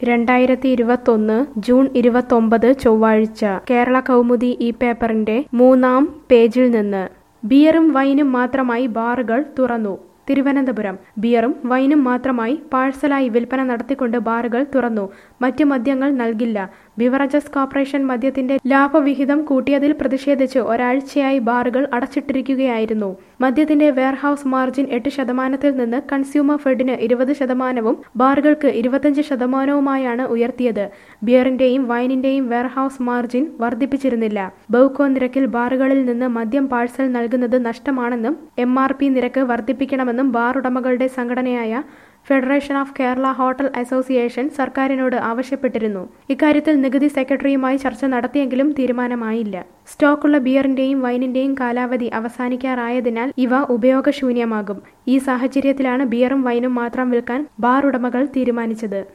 രണ്ടായിരത്തി ഇരുപത്തൊന്ന് ജൂൺ ഇരുപത്തൊമ്പത് ചൊവ്വാഴ്ച കേരള കൗമുദി ഈ പേപ്പറിന്റെ മൂന്നാം പേജിൽ നിന്ന് ബിയറും വൈനും മാത്രമായി ബാറുകൾ തുറന്നു തിരുവനന്തപുരം ബിയറും വൈനും മാത്രമായി പാഴ്സലായി വിൽപ്പന നടത്തിക്കൊണ്ട് ബാറുകൾ തുറന്നു മറ്റ് മദ്യങ്ങൾ നൽകില്ല ബിവറേജസ് കോർപ്പറേഷൻ മദ്യത്തിന്റെ ലാഭവിഹിതം കൂട്ടിയതിൽ പ്രതിഷേധിച്ച് ഒരാഴ്ചയായി ബാറുകൾ അടച്ചിട്ടിരിക്കുകയായിരുന്നു മദ്യത്തിന്റെ വെയർഹൌസ് മാർജിൻ എട്ട് ശതമാനത്തിൽ നിന്ന് കൺസ്യൂമർ ഫെഡിന് ഇരുപത് ശതമാനവും ബാറുകൾക്ക് ഇരുപത്തഞ്ച് ശതമാനവുമായാണ് ഉയർത്തിയത് ബിയറിന്റെയും വൈനിന്റെയും വെയർഹൌസ് മാർജിൻ വർദ്ധിപ്പിച്ചിരുന്നില്ല ബൗക്കോ നിരക്കിൽ ബാറുകളിൽ നിന്ന് മദ്യം പാഴ്സൽ നൽകുന്നത് നഷ്ടമാണെന്നും എം ആർ പി നിരക്ക് വർദ്ധിപ്പിക്കണമെന്നും ബാർ ഉടമകളുടെ സംഘടനയായ federation of Kerala hotel association സർക്കാരിനോട് ആവശ്യപ്പെട്ടിരുന്നു ഇക്കാര്യത്തിൽ നികുതി സെക്രട്ടറിയുമായി ചർച്ച നടത്തിയെങ്കിലും തീരുമാനമായില്ല സ്റ്റോക്കുള്ള ബിയറിന്റെയും വൈനിന്റെയും കാലാവധി അവസാനിക്കാറായതിനാൽ ഇവ ഉപയോഗശൂന്യമാകും ഈ സാഹചര്യത്തിലാണ് ബിയറും വൈനും മാത്രം വിൽക്കാൻ ബാർ ഉടമകൾ തീരുമാനിച്ചത്